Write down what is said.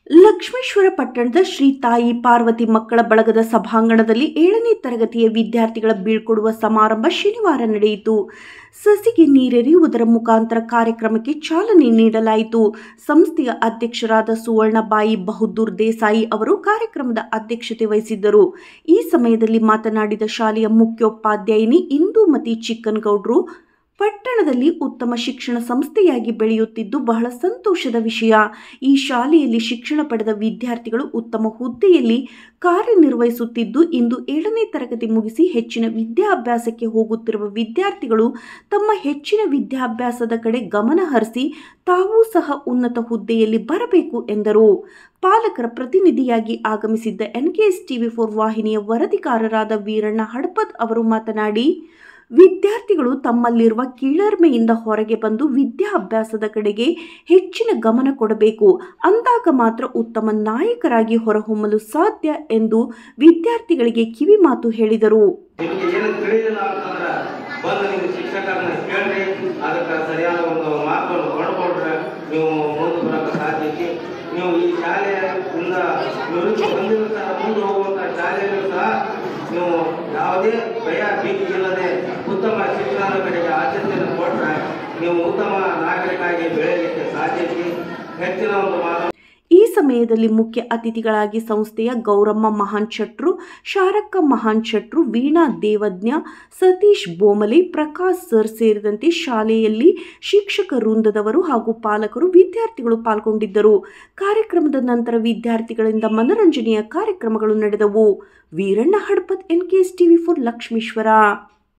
ಲಕ್ಷ್ಮೇಶ್ವರ ಪಟ್ಟಣದ ಶ್ರೀ ತಾಯಿ ಪಾರ್ವತಿ ಮಕ್ಕಳ ಬಳಗದ ಸಭಾಂಗಣದಲ್ಲಿ ಏಳನೇ ತರಗತಿಯ ವಿದ್ಯಾರ್ಥಿಗಳ ಬೀಳ್ಕೊಡುವ ಸಮಾರಂಭ ಶನಿವಾರ ನಡೆಯಿತು ಸಸಿಗೆ ನೀರೆರೆಯುವುದರ ಮುಖಾಂತರ ಕಾರ್ಯಕ್ರಮಕ್ಕೆ ಚಾಲನೆ ನೀಡಲಾಯಿತು ಸಂಸ್ಥೆಯ ಅಧ್ಯಕ್ಷರಾದ ಸುವರ್ಣಬಾಯಿ ಬಹದ್ದೂರ್ ದೇಸಾಯಿ ಅವರು ಕಾರ್ಯಕ್ರಮದ ಅಧ್ಯಕ್ಷತೆ ವಹಿಸಿದ್ದರು ಈ ಸಮಯದಲ್ಲಿ ಮಾತನಾಡಿದ ಶಾಲೆಯ ಮುಖ್ಯೋಪಾಧ್ಯಾಯಿನಿ ಇಂದೂಮತಿ ಚಿಕ್ಕನಗೌಡ್ರು ಪಟ್ಟಣದಲ್ಲಿ ಉತ್ತಮ ಶಿಕ್ಷಣ ಸಂಸ್ಥೆಯಾಗಿ ಬೆಳೆಯುತ್ತಿದ್ದು ಬಹಳ ಸಂತೋಷದ ವಿಷಯ ಈ ಶಾಲೆಯಲ್ಲಿ ಶಿಕ್ಷಣ ಪಡೆದ ವಿದ್ಯಾರ್ಥಿಗಳು ಉತ್ತಮ ಹುದ್ದೆಯಲ್ಲಿ ಕಾರ್ಯನಿರ್ವಹಿಸುತ್ತಿದ್ದು ಇಂದು ಏಳನೇ ತರಗತಿ ಮುಗಿಸಿ ಹೆಚ್ಚಿನ ವಿದ್ಯಾಭ್ಯಾಸಕ್ಕೆ ಹೋಗುತ್ತಿರುವ ವಿದ್ಯಾರ್ಥಿಗಳು ತಮ್ಮ ಹೆಚ್ಚಿನ ವಿದ್ಯಾಭ್ಯಾಸದ ಕಡೆ ಗಮನ ಹರಿಸಿ ತಾವೂ ಸಹ ಉನ್ನತ ಹುದ್ದೆಯಲ್ಲಿ ಬರಬೇಕು ಎಂದರು ಪಾಲಕರ ಪ್ರತಿನಿಧಿಯಾಗಿ ಆಗಮಿಸಿದ್ದ ಎನ್ಕೆಎಸ್ ಟಿವಿ ಫೋರ್ ವಾಹಿನಿಯ ವರದಿಗಾರರಾದ ವೀರಣ್ಣ ಹಡಪದ್ ಅವರು ಮಾತನಾಡಿ ವಿದ್ಯಾರ್ಥಿಗಳು ತಮ್ಮಲ್ಲಿರುವ ಕೀಳರ್ಮೆಯಿಂದ ಹೊರಗೆ ಬಂದು ವಿದ್ಯಾಭ್ಯಾಸದ ಕಡೆಗೆ ಹೆಚ್ಚಿನ ಗಮನ ಕೊಡಬೇಕು ಅಂದಾಗ ಮಾತ್ರ ಉತ್ತಮ ನಾಯಕರಾಗಿ ಹೊರಹೊಮ್ಮಲು ಸಾಧ್ಯ ಎಂದು ವಿದ್ಯಾರ್ಥಿಗಳಿಗೆ ಕಿವಿ ಮಾತು ಹೇಳಿದರು ನಿಮಗೆ ಏನು ತಿಳಿಲಿಲ್ಲ ಅಂತಂದ್ರೆ ಬಂದು ನಿಮ್ಮ ಶಿಕ್ಷಕರನ್ನ ಕೇಳ್ರಿ ಅದಕ್ಕೆ ಸರಿಯಾದ ಒಂದು ಮಾತನ್ನು ಕೊಂಡ್ಕೊಂಡ್ರೆ ನೀವು ಮುಂದೆ ಬರೋಕ್ಕೆ ಸಾಧ್ಯ ಐತಿ ನೀವು ಈ ಶಾಲೆಯಿಂದ ನಿವೃತ್ತಿ ಹೊಂದಿದ ಸಹ ಮುಂದೆ ಹೋಗುವಂಥ ಶಾಲೆಯಲ್ಲೂ ಸಹ ನೀವು ಯಾವುದೇ ಭಯ ಭೀತಿ ಇಲ್ಲದೆ ಉತ್ತಮ ಶಿಕ್ಷಣದ ಕಡೆಗೆ ಆದ್ಯತೆಯನ್ನು ಕೊಟ್ಟರೆ ನೀವು ಉತ್ತಮ ನಾಗರಿಕಾಗಿ ಬೆಳೆಯಲಿಕ್ಕೆ ಸಾಧ್ಯ ಐತಿ ಹೆಚ್ಚಿನ ಒಂದು ಮಾತು ಈ ಸಮಯದಲ್ಲಿ ಮುಖ್ಯ ಅತಿಥಿಗಳಾಗಿ ಸಂಸ್ಥೆಯ ಗೌರಮ್ಮ ಮಹಾನ್ ಶೆಟ್ರು ಶಾರಕ್ಕ ಮಹಾನ್ ಶೆಟ್ರು ವೀಣಾ ದೇವಜ್ಞ ಸತೀಶ್ ಬೋಮಲೆ ಪ್ರಕಾಶ್ ಸರ್ ಸೇರಿದಂತೆ ಶಾಲೆಯಲ್ಲಿ ಶಿಕ್ಷಕ ವೃಂದದವರು ಹಾಗೂ ಪಾಲಕರು ವಿದ್ಯಾರ್ಥಿಗಳು ಪಾಲ್ಗೊಂಡಿದ್ದರು ಕಾರ್ಯಕ್ರಮದ ನಂತರ ವಿದ್ಯಾರ್ಥಿಗಳಿಂದ ಮನರಂಜನೆಯ ಕಾರ್ಯಕ್ರಮಗಳು ನಡೆದವು Veeranna Hadpat N K S TV four Lakshmeshwar